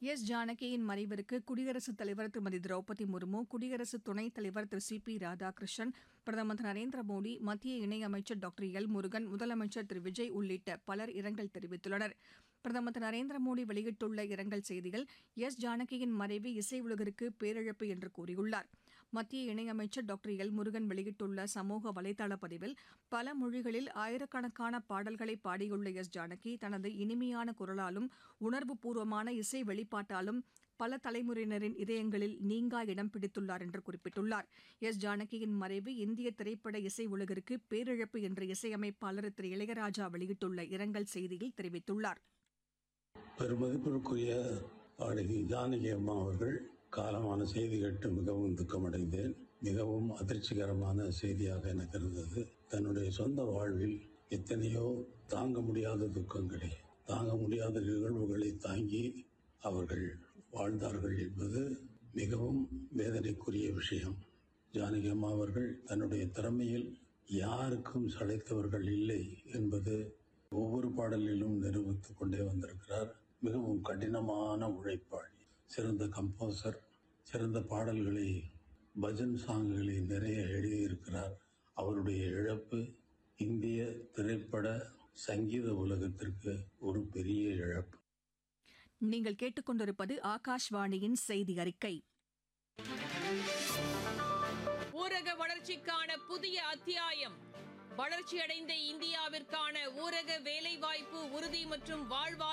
S ஜானகியின் மறைவிற்கு குடியரசுத் தலைவர் திருமதி திரௌபதி முர்மு குடியரசு துணைத் தலைவர் திரு சி பி ராதாகிருஷ்ணன் பிரதமர் திரு நரேந்திர மோடி மத்திய இணையமைச்சர் டாக்டர் எல் முருகன் முதலமைச்சர் திரு விஜய் உள்ளிட்ட பலர் இரங்கல் தெரிவித்துள்ளனர் பிரதமர் திரு நரேந்திர மோடி வெளியிட்டுள்ள இரங்கல் செய்தியில் எஸ் ஜானகியின் மறைவு இசை உலகிற்கு பேரிழப்பு என்று கூறியுள்ளார் மத்திய இணையமைச்சர் டாக்டர் எல் முருகன் வெளியிட்டுள்ள சமூக வலைதள பதிவில் பல மொழிகளில் ஆயிரக்கணக்கான பாடல்களை பாடியுள்ள எஸ் ஜானகி தனது இனிமையான குரலாலும் உணர்வுபூர்வமான இசை வெளிப்பாட்டாலும் பல தலைமுறையினரின் இதயங்களில் நீங்கா இடம் பிடித்துள்ளார் என்று குறிப்பிட்டுள்ளார் எஸ் ஜானகியின் மறைவு இந்திய திரைப்பட இசை உலகிற்கு பேரிழப்பு என்று இசையமைப்பாளர் திரு இளையராஜா வெளியிட்டுள்ள இரங்கல் செய்தியில் தெரிவித்துள்ளார் பெருமதிப்பிற்குரிய பாடகி ஜானகி அம்மா அவர்கள் காலமான செய்தி கேட்டு மிகவும் துக்கமடைந்தேன் மிகவும் அதிர்ச்சிகரமான செய்தியாக எனக்கு இருந்தது தன்னுடைய சொந்த வாழ்வில் எத்தனையோ தாங்க முடியாத துக்கங்களை தாங்க முடியாத நிகழ்வுகளை தாங்கி அவர்கள் வாழ்ந்தார்கள் என்பது மிகவும் வேதனைக்குரிய விஷயம் ஜானகி அம்மா அவர்கள் தன்னுடைய திறமையில் யாருக்கும் சளைத்தவர்கள் இல்லை என்பது ஒவ்வொரு பாடலிலும் நிரூபித்துக் கொண்டே வந்திருக்கிறார் மிகவும் கடினமான உழைப்பாளி சிறந்த கம்போசர் சிறந்த பாடல்களை பஜன் சாங்குகளை நிறைய எழுதியிருக்கிறார் அவருடைய இழப்பு இந்திய திரைப்பட சங்கீத உலகத்திற்கு ஒரு பெரிய இழப்பு நீங்கள் கேட்டுக்கொண்டிருப்பது ஆகாஷ்வாணியின் செய்தி அறிக்கை ஊரக வளர்ச்சிக்கான புதிய அத்தியாயம் வளர்ச்சியடைந்த இந்தியாவிற்கான ஊரக வேலைவாய்ப்பு உறுதி மற்றும் வாழ்வா